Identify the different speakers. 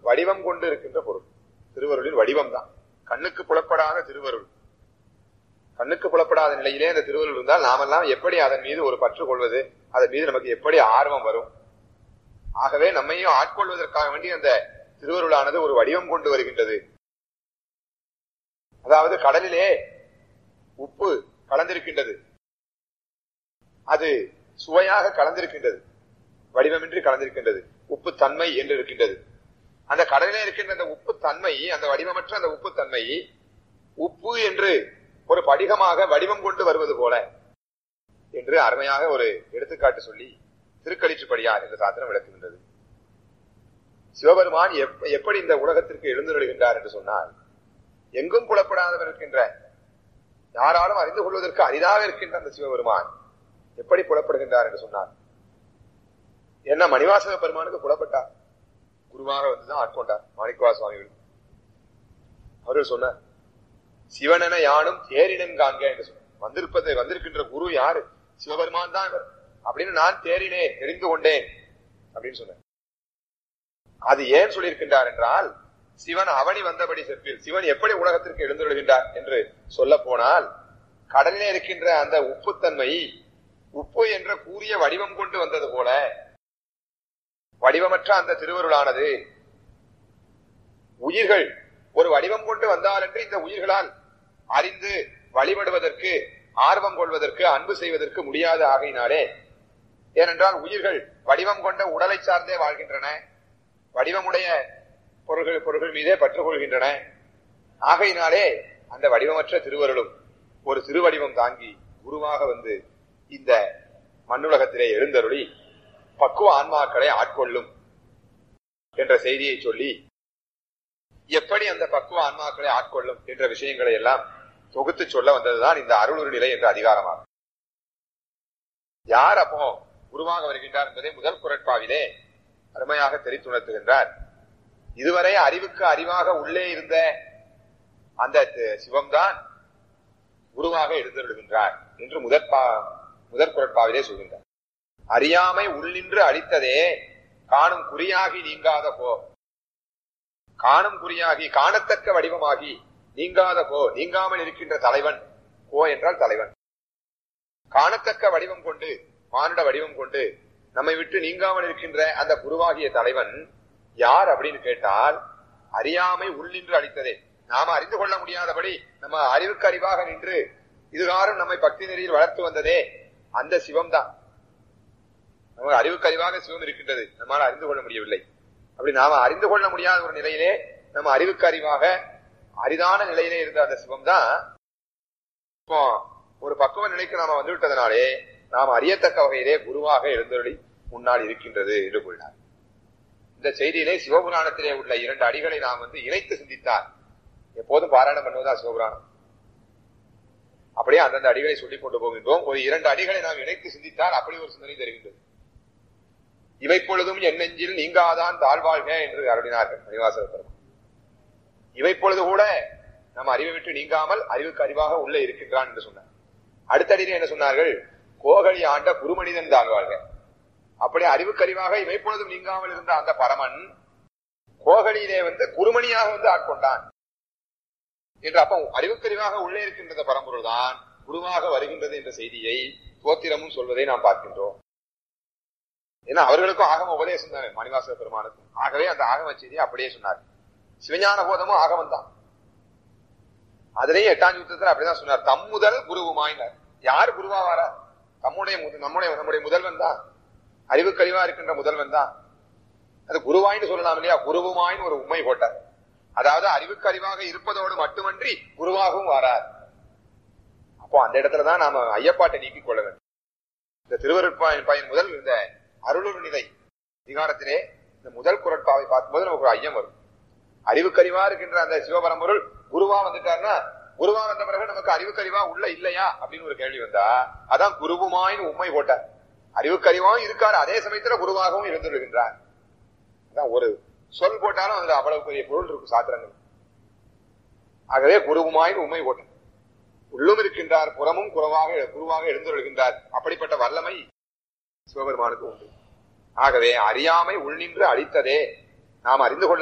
Speaker 1: வடிவம் கொண்டு இருக்கின்ற பொருள் திருவருளின் வடிவம் தான் கண்ணுக்கு புலப்படாத திருவருள் கண்ணுக்கு புலப்படாத நிலையிலே அந்த திருவருள் இருந்தால் நாமெல்லாம் எப்படி அதன் மீது ஒரு பற்று கொள்வது அதன் மீது நமக்கு எப்படி ஆர்வம் வரும் ஆகவே நம்மையும் ஆட்கொள்வதற்காக வேண்டி அந்த திருவருளானது ஒரு வடிவம் கொண்டு வருகின்றது அதாவது கடலிலே உப்பு கலந்திருக்கின்றது அது சுவையாக கலந்திருக்கின்றது வடிவமின்றி கலந்திருக்கின்றது உப்பு தன்மை என்று இருக்கின்றது அந்த கடலிலே இருக்கின்ற அந்த உப்பு தன்மை அந்த வடிவமற்ற அந்த உப்பு தன்மை உப்பு என்று ஒரு படிகமாக வடிவம் கொண்டு வருவது போல என்று அருமையாக ஒரு எடுத்துக்காட்டு சொல்லி திருக்களிற்றுப்படியார் என்ற சாத்திரம் விளக்குகின்றது சிவபெருமான் எப்ப- எப்படி இந்த உலகத்திற்கு எழுந்துள்ளுகின்றார் என்று சொன்னால் எங்கும் புலப்படாதவர் இருக்கின்ற யாராலும் அறிந்து கொள்வதற்கு அரிதாக இருக்கின்ற அந்த சிவபெருமான் எப்படி புலப்படுகின்றார் என்று சொன்னார் என்ன மணிவாசக பெருமானுக்கு புலப்பட்டார் குருவாக வந்துதான் ஆட்கொண்டார் மாணிக்கவா சுவாமிகள் அவர்கள் சொன்னார் சிவனென யானும் தேரினன் காண்க என்று சொன்னார் வந்திருப்பது வந்திருக்கின்ற குரு யாரு சிவபெருமான் தான் இவர் அப்படின்னு நான் தேறினேன் தெரிந்து கொண்டேன் அப்படின்னு சொன்னார் அது ஏன் சொல்லியிருக்கின்றார் என்றால் சிவன் அவனி வந்தபடி செப்பில் சிவன் எப்படி உலகத்திற்கு எழுந்துள்ளுகின்றார் என்று சொல்ல போனால் கடலிலே இருக்கின்ற அந்த உப்புத்தன்மை உப்பு என்ற கூறிய வடிவம் கொண்டு வந்தது போல வடிவமற்ற அந்த திருவருளானது உயிர்கள் ஒரு வடிவம் கொண்டு வந்தாலென்று இந்த உயிர்களால் அறிந்து வழிபடுவதற்கு ஆர்வம் கொள்வதற்கு அன்பு செய்வதற்கு முடியாத ஆகையினாலே ஏனென்றால் உயிர்கள் வடிவம் கொண்ட உடலை சார்ந்தே வாழ்கின்றன வடிவமுடைய பொருள்கள் பொருள்கள் மீதே பற்றுக் கொள்கின்றன ஆகையினாலே அந்த வடிவமற்ற திருவருளும் ஒரு திருவடிவம் தாங்கி குருவாக வந்து இந்த மண்ணுலகத்திலே எழுந்தருளி பக்குவ ஆன்மாக்களை ஆட்கொள்ளும் என்ற செய்தியை சொல்லி எப்படி அந்த பக்குவ ஆன்மாக்களை ஆட்கொள்ளும் என்ற விஷயங்களை எல்லாம் தொகுத்து சொல்ல வந்ததுதான் இந்த அருளுரு நிலை என்ற அதிகாரமாகும் யார் அப்போ குருவாக வருகின்றார் என்பதை முதல் குரட்பாவிலே அருமையாக தெரித்துணர்த்துகின்றார் இதுவரை அறிவுக்கு அறிவாக உள்ளே இருந்த அந்த தி- சிவம்தான் குருவாக எழுந்தருளுகின்றார் என்று முதற் பா முதற் குரட்பாவிலே சொல்கின்றார் அறியாமை உள்ளின்று அழித்ததே காணும் குறியாகி நீங்காத போ காணும் குறியாகி காணத்தக்க வடிவமாகி நீங்காத போ நீங்காமல் இருக்கின்ற தலைவன் போ என்றால் தலைவன் காணத்தக்க வடிவம் கொண்டு மானுட வடிவம் கொண்டு நம்மை விட்டு நீங்காமல் இருக்கின்ற அந்த குருவாகிய தலைவன் யார் அப்படின்னு கேட்டால் அறியாமை உள்ளின்று அளித்ததே நாம அறிந்து கொள்ள முடியாதபடி நம்ம அறிவுக்கு அறிவாக நின்று இதுகாரும் நம்மை பக்தி நெறியில் வளர்த்து வந்ததே அந்த சிவம் தான் நம்ம அறிவுக்கு அறிவாக சிவம் இருக்கின்றது நம்மால் அறிந்து கொள்ள முடியவில்லை அப்படி நாம அறிந்து கொள்ள முடியாத ஒரு நிலையிலே நம்ம அறிவுக்கு அறிவாக அரிதான நிலையிலே இருந்த அந்த சிவம் தான் இப்போ ஒரு பக்குவ நிலைக்கு நாம வந்து விட்டதனாலே நாம் அறியத்தக்க வகையிலே குருவாக எழுந்தருளி முன்னால் இருக்கின்றது என்று கூறினார் இந்த செய்தியிலே சிவபுராணத்திலே உள்ள இரண்டு அடிகளை நாம் வந்து இணைத்து சிந்தித்தார் எப்போதும் பாராயணம் பண்ணுவதா சிவபுராணம் அப்படியே அந்தந்த அடிகளை சொல்லிக் கொண்டு போகின்றோம் ஒரு இரண்டு அடிகளை நாம் இணைத்து சிந்தித்தால் அப்படி ஒரு சிந்தனை தருகின்றது இவை பொழுதும் என் நெஞ்சில் நீங்காதான் தாழ்வாழ்க என்று அருளினார்கள் மணிவாசக பெருமான் இவை பொழுது கூட நம்ம அறிவை விட்டு நீங்காமல் அறிவுக்கு அறிவாக உள்ளே இருக்கின்றான் என்று சொன்னார் அடுத்த அடியில் என்ன சொன்னார்கள் கோகலி ஆண்ட குருமனிதன் தாழ்வாழ்க அப்படி அறிவுக்கறிவாக இமைப்பொழுதும் நீங்காமல் இருந்த அந்த பரமன் கோகலியிலே வந்து குருமணியாக வந்து ஆட்கொண்டான் என்று அப்ப அறிவுக்கறிவாக உள்ளே இருக்கின்ற இந்த பரம்பொருள் தான் குருவாக வருகின்றது என்ற செய்தியை தோத்திரமும் சொல்வதை நாம் பார்க்கின்றோம் ஏன்னா அவர்களுக்கும் ஆகம உபதேசம் தானே மணிவாசக பெருமானுக்கும் ஆகவே அந்த ஆகம செய்தியை அப்படியே சொன்னார் சிவஞான போதமும் ஆகமம் தான் அதுலயும் எட்டாம் யுத்தத்தில் அப்படிதான் சொன்னார் தம் முதல் குருவுமாயினார் யார் குருவா வாரா தம்முடைய முத- நம்முடைய நம்முடைய முதல்வன் தான் அறிவுக்கறிவா இருக்கின்ற முதல்வன் தான் அது குருவாயின்னு சொல்லலாம் இல்லையா குருவுமாயின்னு ஒரு உண்மை போட்டார் அதாவது அறிவுக்கறிவாக இருப்பதோடு மட்டுமன்றி குருவாகவும் வாரார் அப்போ அந்த இடத்துலதான் நாம ஐயப்பாட்டை நீக்கிக் கொள்ள வேண்டும் இந்த திருவருட்பாயின் பயன் முதல் இந்த அருளுரு நிலை அதிகாரத்திலே இந்த முதல் குரட்பாவை பார்க்கும்போது நமக்கு ஒரு ஐயம் வரும் அறிவுக்கறிவா இருக்கின்ற அந்த சிவபரம்பொருள் குருவா வந்துட்டாருன்னா குருவா வந்த பிறகு நமக்கு அறிவுக்கறிவா உள்ள இல்லையா அப்படின்னு ஒரு கேள்வி வந்தா அதான் குருவுமாயின்னு உண்மை போட்டார் அறிவுக்கறிவாவும் இருக்காரு அதே சமயத்துல குருவாகவும் இருந்துருகின்றார் அதான் ஒரு சொல் போட்டாலும் அதுல அவ்வளவு பெரிய பொருள் இருக்கும் சாத்திரங்கள் ஆகவே குருவுமாயின் உண்மை போட்டார் உள்ளும் இருக்கின்றார் புறமும் குறவாக குருவாக எழுந்துருகின்றார் அப்படிப்பட்ட வல்லமை சிவபெருமானுக்கு உண்டு ஆகவே அறியாமை உள்நின்று அழித்ததே நாம் அறிந்து கொள்ள